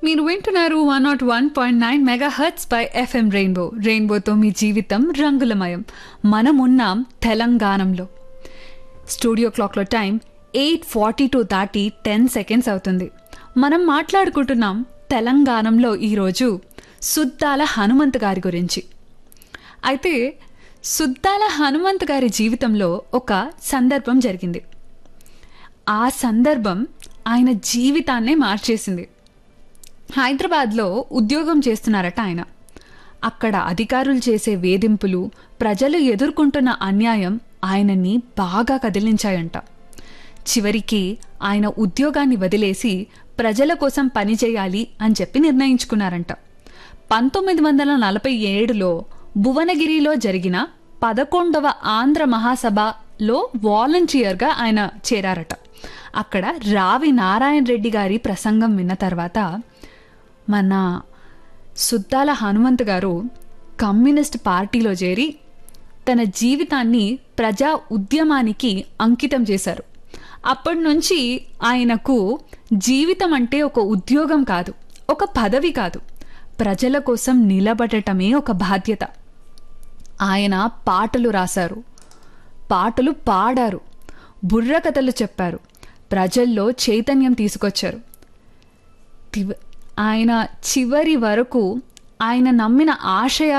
మీరు వింటున్నారు one not one point nine megahertz by FM rainbow రెయిన్బోతో మీ జీవితం రంగులమయం మనమున్నాం తెలంగాణలో స్టూడియో క్లాక్లో టైం ఎయిట్ ఫార్టీ టూ దాటి టెన్ సెకండ్స్ అవుతుంది మనం మాట్లాడుకుంటున్నాం తెలంగాణలో ఈరోజు సుద్దాల హనుమంత్ గారి గురించి అయితే సుద్దాల హనుమంత్ గారి జీవితంలో ఒక సందర్భం జరిగింది ఆ సందర్భం ఆయన జీవితాన్నే మార్చేసింది హైదరాబాద్లో ఉద్యోగం చేస్తున్నారట ఆయన అక్కడ అధికారులు చేసే వేధింపులు ప్రజలు ఎదుర్కొంటున్న అన్యాయం ఆయనని బాగా కదిలించాయంట చివరికి ఆయన ఉద్యోగాన్ని వదిలేసి ప్రజల కోసం పనిచేయాలి అని చెప్పి నిర్ణయించుకున్నారంట పంతొమ్మిది వందల నలభై ఏడులో భువనగిరిలో జరిగిన పదకొండవ ఆంధ్ర మహాసభలో వాలంటీర్గా ఆయన చేరారట అక్కడ రావి నారాయణ రెడ్డి గారి ప్రసంగం విన్న తర్వాత మన సుద్దాల హనుమంత్ గారు కమ్యూనిస్ట్ పార్టీలో చేరి తన జీవితాన్ని ప్రజా ఉద్యమానికి అంకితం చేశారు అప్పటి నుంచి ఆయనకు జీవితం అంటే ఒక ఉద్యోగం కాదు ఒక పదవి కాదు ప్రజల కోసం నిలబడటమే ఒక బాధ్యత ఆయన పాటలు రాశారు పాటలు పాడారు బుర్రకథలు చెప్పారు ప్రజల్లో చైతన్యం తీసుకొచ్చారు తివ- ఆయన చివరి వరకు ఆయన నమ్మిన ఆశయాల